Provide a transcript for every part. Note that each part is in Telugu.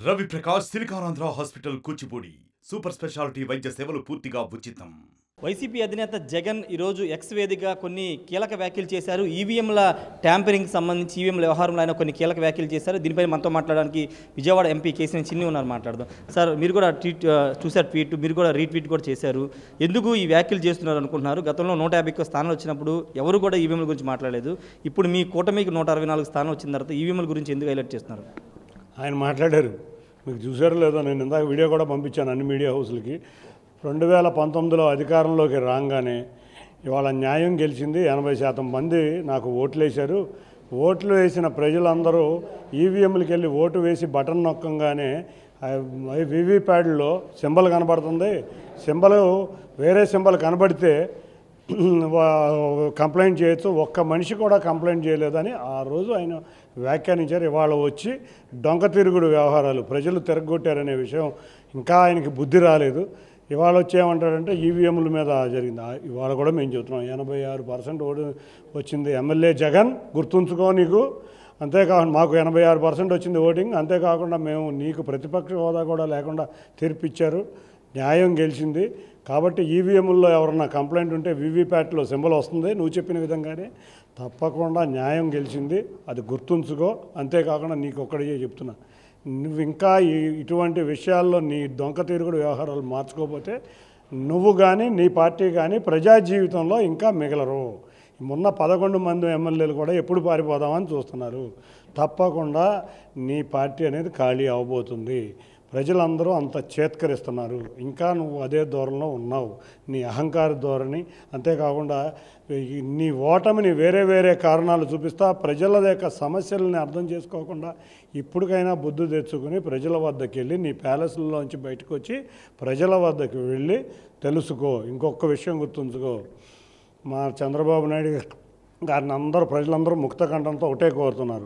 Ravi Prakash Siliconandhra hospital Kuchipudi super speciality వైద్య సేవలు పూర్తిగా ఉచితం వైసీపీ అధినేత జగన్ ఈరోజు ఎక్స్ వేదికగా కొన్ని కీలక వ్యాఖ్యలు చేశారు ఈవీఎంల ట్యాంపరింగ్ సంబంధించి ఈవీఎంల వ్యవహారంలో ఆయన కొన్ని కీలక వ్యాఖ్యలు చేశారు దీనిపై మనతో మాట్లాడడానికి విజయవాడ ఎంపీ కేసీని చిన్ని ఉన్నారు మాట్లాడదాం సార్ మీరు కూడా ట్వీట్ ఆ, చూశారు ట్వీట్ మీరు కూడా రీట్వీట్ కూడా చేశారు ఎందుకు ఈ వ్యాఖ్యలు చేస్తున్నారు అనుకుంటున్నారు గతంలో నూట యాభై ఒక్క స్థానాలు వచ్చినప్పుడు ఎవరు కూడా ఈవీఎంల గురించి మాట్లాడలేదు ఇప్పుడు మీ కూటమికి నూట అరవై నాలుగు స్థానం వచ్చిన తర్వాత ఈవీఎంల గురించి ఎందుకు హైలైట్ చేస్తున్నారు ఆయన మాట్లాడారు మీకు చూసారో లేదో నేను ఇందాక వీడియో కూడా పంపించాను అన్ని మీడియా హౌస్లకి రెండు వేల పంతొమ్మిదిలో అధికారంలోకి రాగానే ఇవాళ న్యాయం గెలిచింది ఎనభై శాతం మంది నాకు ఓట్లు వేశారు ఓట్లు వేసిన ప్రజలందరూ ఈవీఎంలకి వెళ్ళి ఓటు వేసి బటన్ నొక్కంగానే వివిప్యాడ్లో సింబల్ కనబడుతుంది సింబల్ వేరే సింబల్ కనబడితే వా- కంప్లైంట్ చేయొచ్చు ఒక్క మనిషి కూడా కంప్లైంట్ చేయలేదని ఆ రోజు ఆయన వ్యాఖ్యానించారు ఇవాళ వచ్చి డొంక తిరుగుడు వ్యవహారాలు ప్రజలు తిరగొట్టారనే విషయం ఇంకా ఆయనకి బుద్ధి రాలేదు ఇవాళ వచ్చి ఏమంటాడంటే ఈవీఎంల మీద జరిగింది ఆ- ఇవాళ కూడా మేము చెబుతున్నాం ఎనభై ఆరు పర్సెంట్ ఓటు వచ్చింది ఎమ్మెల్యే జగన్ గుర్తుంచుకో నీకు అంతేకాకుండా మాకు ఎనభై ఆరు పర్సెంట్ వచ్చింది ఓటింగ్ అంతేకాకుండా మేము నీకు ప్రతిపక్ష హోదా కూడా లేకుండా తీర్పిచ్చారు న్యాయం గెలిచింది కాబట్టి ఈవీఎంల్లో ఎవరన్నా కంప్లైంట్ ఉంటే వీవీప్యాట్లో సింబల్ వస్తుంది నువ్వు చెప్పిన విధంగానే తప్పకుండా న్యాయం గెలిచింది అది గుర్తుంచుకో అంతేకాకుండా నీకు ఒక్కడికే చెప్తున్నా నువ్వు ఇంకా ఈ ఇటువంటి విషయాల్లో నీ దొంక తిరుగుడు వ్యవహారాలు మార్చుకోకపోతే నువ్వు కానీ నీ పార్టీ కానీ ప్రజా జీవితంలో ఇంకా మిగలరు మొన్న పదకొండు మంది ఎమ్మెల్యేలు కూడా ఎప్పుడు పారిపోదామని చూస్తున్నారు తప్పకుండా నీ పార్టీ అనేది ఖాళీ అవబోతుంది ప్రజలందరూ అంత చేత్కరిస్తున్నారు ఇంకా నువ్వు అదే ధోరణిలో ఉన్నావు నీ అహంకార ధోరణి అంతేకాకుండా ఈ నీ ఓటమిని వేరే వేరే కారణాలు చూపిస్తా ప్రజల యొక్క సమస్యలని అర్థం చేసుకోకుండా ఇప్పటికైనా బుద్ధి తెచ్చుకుని ప్రజల వద్దకు వెళ్ళి నీ ప్యాలెస్లోంచి బయటకు వచ్చి ప్రజల వద్దకు వెళ్ళి తెలుసుకో ఇంకొక విషయం గుర్తుంచుకో మా చంద్రబాబు నాయుడు గారిని అందరూ ప్రజలందరూ ముక్త కంఠంతో ఒకటే కోరుతున్నారు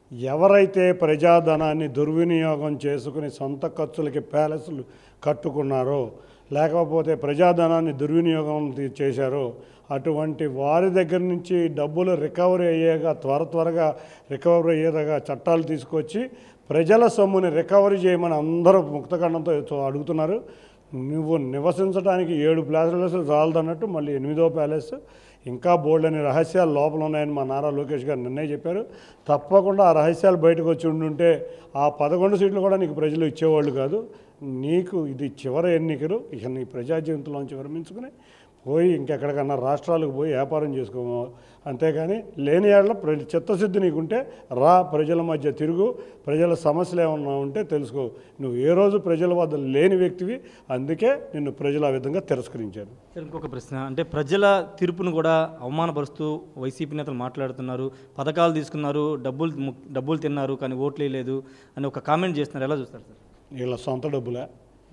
ఎవరైతే ప్రజాధనాన్ని దుర్వినియోగం చేసుకుని సొంత ఖర్చులకి ప్యాలెస్లు కట్టుకున్నారో లేకపోతే ప్రజాధనాన్ని దుర్వినియోగం తీ- చేశారో అటువంటి వారి దగ్గర నుంచి డబ్బులు రికవరీ అయ్యేగా త్వర త్వరగా రికవరీ అయ్యేలాగా చట్టాలు తీసుకొచ్చి ప్రజల సొమ్ముని రికవరీ చేయమని అందరూ ముక్తఖండంతో చూ- అడుగుతున్నారు నువ్వు నివసించడానికి ఏడు ప్యాలెస్ చాలదన్నట్టు మళ్ళీ ఎనిమిదో ప్యాలెస్ ఇంకా బోల్డ్ అని రహస్యాలు లోపల ఉన్నాయని మా నారా లోకేష్ గారు నిన్నే చెప్పారు తప్పకుండా ఆ రహస్యాలు బయటకు వచ్చి ఉండుంటే ఆ పదకొండు సీట్లు కూడా నీకు ప్రజలు ఇచ్చేవాళ్ళు కాదు నీకు ఇది చివరి ఎన్నికలు ఇక నీ ప్రజా జీవితంలోంచి విరమించుకుని పోయి ఇంకెక్కడికన్నా రాష్ట్రాలకు పోయి వ్యాపారం చేసుకోము అంతేగాని లేని ఏళ్ళ ప్ర చిత్తశుద్ధి నీకుంటే రా ప్రజల మధ్య తిరుగు ప్రజల సమస్యలు ఏమన్నా ఉంటే తెలుసుకో నువ్వు ఏ రోజు ప్రజల వద్ద లేని వ్యక్తివి అందుకే నిన్ను ప్రజలు ఆ విధంగా తిరస్కరించారు సార్ ఇంకొక ప్రశ్న అంటే ప్రజల తీర్పును కూడా అవమానపరుస్తూ వైసీపీ నేతలు మాట్లాడుతున్నారు పథకాలు తీసుకున్నారు డబ్బులు ము- డబ్బులు తిన్నారు కానీ ఓట్లు వేయలేదు అని ఒక కామెంట్ చేస్తున్నారు ఎలా చూస్తారు సార్ వీళ్ళ సొంత డబ్బులే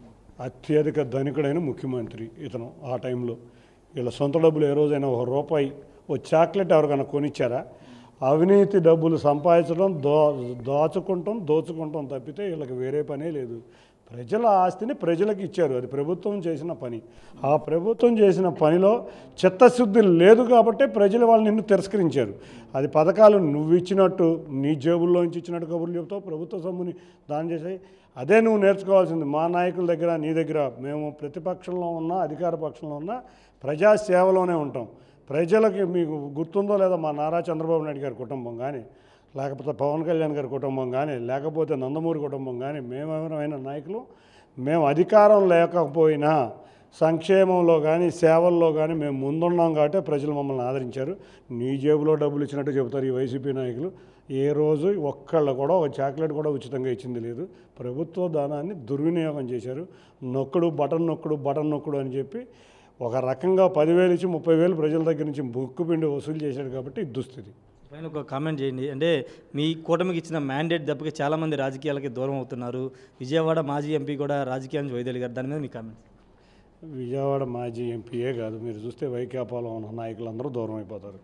అత్యధిక ధనికుడైన ముఖ్యమంత్రి ఇతను ఆ టైంలో వీళ్ళ సొంత డబ్బులు ఏ రోజైనా ఒక రూపాయి ఓ చాక్లెట్ ఎవరికైనా కొనిచ్చారా అవినీతి డబ్బులు సంపాదించడం దో దోచుకుంటాం దోచుకుంటాం తప్పితే వీళ్ళకి వేరే పనే లేదు ప్రజల ఆస్తిని ప్రజలకు ఇచ్చారు అది ప్రభుత్వం చేసిన పని ఆ ప్రభుత్వం చేసిన పనిలో చిత్తశుద్ధి లేదు కాబట్టే ప్రజలు వాళ్ళు నిన్ను తిరస్కరించారు అది పథకాలు నువ్వు ఇచ్చినట్టు నీ జేబుల్లోంచి ఇచ్చినట్టు కబుర్లు చెప్తావు ప్రభుత్వ సొమ్ముని దానం చేసాయి అదే నువ్వు నేర్చుకోవాల్సింది మా నాయకుల దగ్గర నీ దగ్గర మేము ప్రతిపక్షంలో ఉన్నా అధికార పక్షంలో ఉన్నా ప్రజా సేవలోనే ఉంటాం ప్రజలకి మీకు గుర్తుందో లేదో మా నారా చంద్రబాబు నాయుడు గారి కుటుంబం కానీ లేకపోతే పవన్ కళ్యాణ్ గారి కుటుంబం కానీ లేకపోతే నందమూరి కుటుంబం కానీ మేమెవరైనా నాయకులు మేము అధికారం లేకపోయినా సంక్షేమంలో కానీ సేవల్లో కానీ మేము ముందున్నాం కాబట్టి ప్రజలు మమ్మల్ని ఆదరించారు నీ జేబులో డబ్బులు ఇచ్చినట్టు చెబుతారు ఈ వైసీపీ నాయకులు ఏ రోజు ఒక్కళ్ళు కూడా ఒక చాక్లెట్ కూడా ఉచితంగా ఇచ్చింది లేదు ప్రభుత్వ దానాన్ని దుర్వినియోగం చేశారు నొక్కుడు బటన్ నొక్కుడు బటన్ నొక్కుడు అని చెప్పి ఒక రకంగా పదివేలు ఇచ్చి ముప్పై వేలు ప్రజల దగ్గర నుంచి బుక్కు పిండి వసూలు చేశాడు కాబట్టి ఇది దుస్థితి పైన ఒక కామెంట్ చేయండి అంటే మీ కూటమికి ఇచ్చిన మ్యాండేట్ దెబ్బకి చాలామంది రాజకీయాలకి దూరం అవుతున్నారు విజయవాడ మాజీ ఎంపీ కూడా రాజకీయాల నుంచి వైదొలిగారు దాని మీద మీ కామెంట్ విజయవాడ మాజీ ఎంపీయే కాదు మీరు చూస్తే వైకాపాలో ఉన్న నాయకులందరూ దూరం అయిపోతారు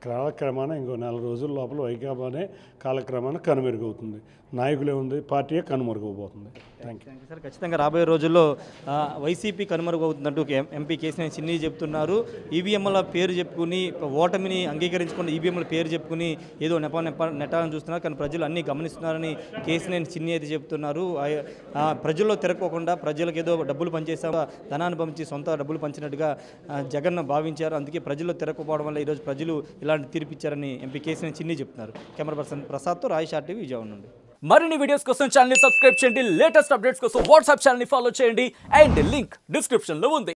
కాలక్రమాన ఇంకో నెల రోజుల లోపల వైకాపానే కాలక్రమాన కనుమరుగవుతుంది నాయకులే ఉంది పార్టీయే కనుమరుగైపోతుంది thank you thank you sir ఖచ్చితంగా రాబోయే రోజుల్లో ఆ, వైసీపీ కనుమరుగవుతున్నట్టు ఎం- ఎంపీ కేసీఆర్ చిన్ని చెప్తున్నారు ఈవీఎంల పేరు చెప్పుకుని ఓటమిని అంగీకరించుకుని ఈవీఎంల పేరు చెప్పుకుని ఏదో నెప నెప నెట్టాలని చూస్తున్నారు కానీ ప్రజలు అన్నీ గమనిస్తున్నారని కేసీఆర్ చిన్ని అయితే చెప్తున్నారు ఆ- ఆ, ప్రజల్లో తిరగకోకుండా ప్రజలకు ఏదో డబ్బులు పనిచేసా ధనాన్ని పంచి సొంత డబ్బులు పంచినట్టుగా ఆ, జగన్ భావించారు అందుకే ప్రజల్లో తిరగకపోవడం వల్ల ఈరోజు ప్రజలు ఇలాంటి తీర్పిచ్చారని ఎంపీ కేసీఆర్ చిన్ని చెప్తున్నారు కెమెరా పర్సన్ ప్రసాద్తో రాయ్ షార్టీ విజయవాడ నుండి మరిన్ని వీడియోస్ కోసం ఛానల్ సబ్స్క్రైబ్ చేయండి లేటెస్ట్ అప్డేట్స్ కోసం వాట్సాప్ ఛానల్ ఫాలో చేయండి అండ్ లింక్ డిస్క్రిప్షన్ లో ఉంది